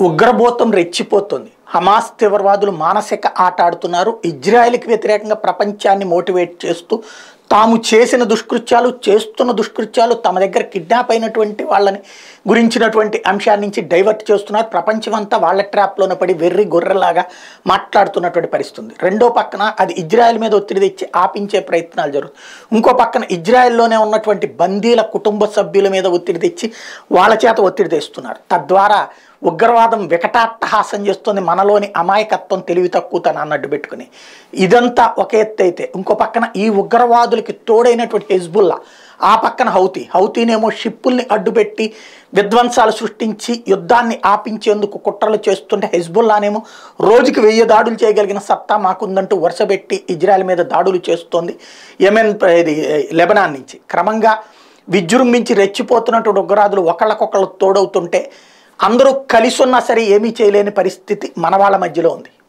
ఉగ్రబోతం రెచ్చిపోతుంది Hamas తీవ్రవాదులు మానసిక ఆట ఆడుతున్నారు ఇజ్రాయెల్కి వ్యతిరేకంగా ప్రపంచాన్ని మోటివేట్ చేస్తూ తాము చేసిన దుష్కృత్యాలు చేస్తున్న దుష్కృత్యాలు తమ దగ్గర కిడ్నాప్ అయినటువంటి వాళ్ళని గురించినటువంటి అంశాన్ని నుంచి డైవర్ట్ చేస్తున్నారు ప్రపంచమంతా వాళ్ళ ట్రాప్లోనే పడి వెర్రి గొర్రెలాగా మాట్లాడుతున్నటువంటి పరిస్థితి ఉంది రెండో పక్కన అది ఇజ్రాయెల్ మీద ఒత్తిడి తెచ్చి ఆపించే ప్రయత్నాలు జరుగుతాయి ఇంకో పక్కన ఇజ్రాయెల్లోనే ఉన్నటువంటి బందీల కుటుంబ సభ్యుల మీద ఒత్తిడి తెచ్చి వాళ్ళ చేత ఒత్తిడి తెస్తున్నారు తద్వారా ఉగ్రవాదం వికటాట్టహాసం చేస్తుంది మనలోని అమాయకత్వం తెలివి తక్కువతనం అన్నట్టు పెట్టుకుని ఇదంతా ఒక ఎత్తు అయితే ఇంకో పక్కన ఈ ఉగ్రవాదులకి తోడైనటువంటి హెజ్బుల్లా ఆ పక్కన హౌతీ హౌతీనేమో షిప్పుల్ని అడ్డుపెట్టి విధ్వంసాలు సృష్టించి యుద్ధాన్ని ఆపించేందుకు కుట్రలు చేస్తుంటే హెజ్బుల్లానేమో రోజుకి వెయ్యి దాడులు చేయగలిగిన సత్తా మాకుందంటూ వరుసపెట్టి ఇజ్రాయెల్ మీద దాడులు చేస్తోంది యెమెన్ ప్ర- ఇది లెబనాన్ నుంచి క్రమంగా విజృంభించి రెచ్చిపోతున్నటువంటి ఉగ్రవాదులు ఒకళ్ళకొకళ్ళు తోడవుతుంటే అందరూ కలిసి ఉన్నా సరే ఏమీ చేయలేని పరిస్థితి మన వాళ్ళ మధ్యలో ఉంది